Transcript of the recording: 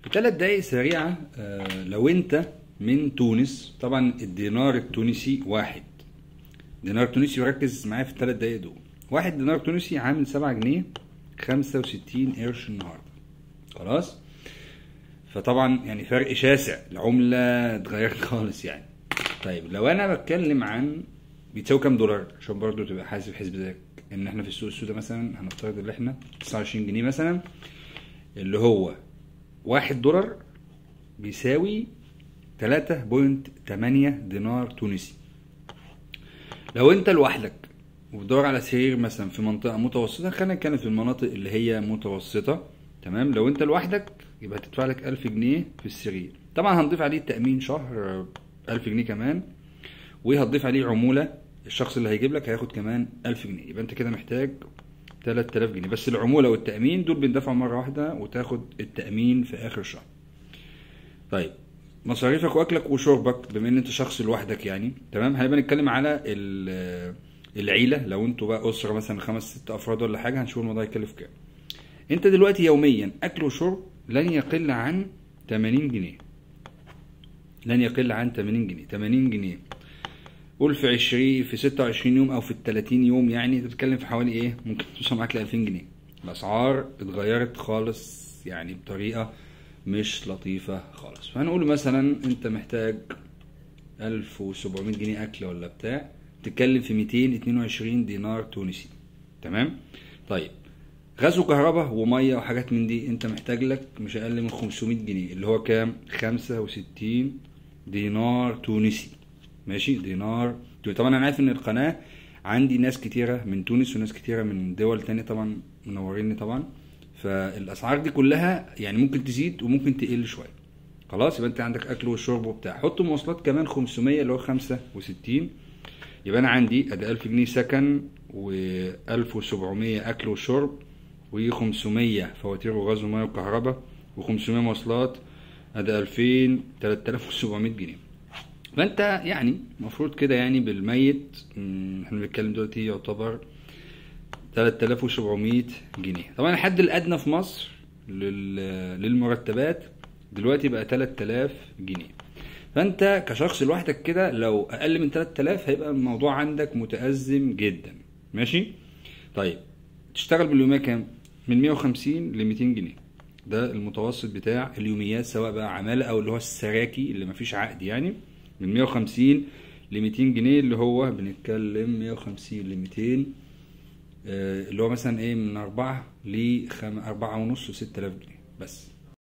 في ثلاث دقايق سريعة آه، لو انت من تونس طبعا الدينار التونسي واحد دينار تونسي وركز معايا في الثلاث دقايق دول واحد دينار تونسي عامل سبعة جنيه خمسة وستين قرش النهاردة خلاص فطبعا يعني فرق شاسع العملة اتغيرت خالص يعني طيب لو انا بتكلم عن بيتساوي كام دولار عشان برضو تبقى حاسب حسبتك ان احنا في السوق السوداء مثلا هنفترض ان احنا 29 جنيه مثلا اللي هو واحد دولار بيساوي 3.8 دينار تونسي لو انت لوحدك وبتدور على سرير مثلا في منطقة متوسطة خلينا نتكلم في المناطق اللي هي متوسطة تمام لو انت لوحدك يبقى تدفع لك 1000 جنيه في السرير طبعا هنضيف عليه التأمين شهر 1000 جنيه كمان وهتضيف عليه عمولة الشخص اللي هيجيب لك هياخد كمان 1000 جنيه يبقى انت كده محتاج 3000 جنيه بس العمولة والتأمين دول بيندفعوا مرة واحدة وتاخد التأمين في آخر الشهر طيب مصاريفك واكلك وشربك بما ان انت شخص لوحدك يعني تمام هنبقى نتكلم على ال- العيله لو انتوا بقى اسره مثلا خمس ست افراد ولا حاجه هنشوف الموضوع يكلف كام انت دلوقتي يوميا اكل وشرب لن يقل عن 80 جنيه لن يقل عن 80 جنيه 80 جنيه قول في 20 في 26 يوم او في ال 30 يوم يعني انت بتتكلم في حوالي ايه ممكن توصل معاك ل 2000 جنيه الاسعار اتغيرت خالص يعني بطريقه مش لطيفه خالص فهنقول مثلا انت محتاج 1700 جنيه اكل ولا بتاع تتكلم في 222 دينار تونسي تمام طيب غاز وكهرباء وميه وحاجات من دي انت محتاج لك مش اقل من 500 جنيه اللي هو كام 65 دينار تونسي ماشي دينار طبعا انا عارف ان القناه عندي ناس كتيره من تونس وناس كتيره من دول تانية طبعا منوريني طبعا فالاسعار دي كلها يعني ممكن تزيد وممكن تقل شويه خلاص يبقى انت عندك اكل وشرب وبتاع حط مواصلات كمان 500 اللي هو 65 يبقى انا عندي ادي 1000 جنيه سكن و1700 اكل وشرب و500 فواتير وغاز وميه وكهرباء و500 مواصلات ادي 2000 3700 جنيه فانت يعني المفروض كده يعني بالميت مم، احنا بنتكلم دلوقتي يعتبر 3700 جنيه طبعا الحد الادنى في مصر لل- للمرتبات دلوقتي بقى 3000 جنيه فانت كشخص لوحدك كده لو اقل من 3000 هيبقى الموضوع عندك متأزم جدا ماشي طيب تشتغل باليومية كام من 150 ل 200 جنيه ده المتوسط بتاع اليوميات سواء بقى عمالة او اللي هو السراكي اللي مفيش عقد يعني من 150 ل 200 جنيه اللي هو بنتكلم 150 ل 200 آه، اللي هو مثلا ايه من أربعة ل أربعة ونص وستة آلاف جنيه بس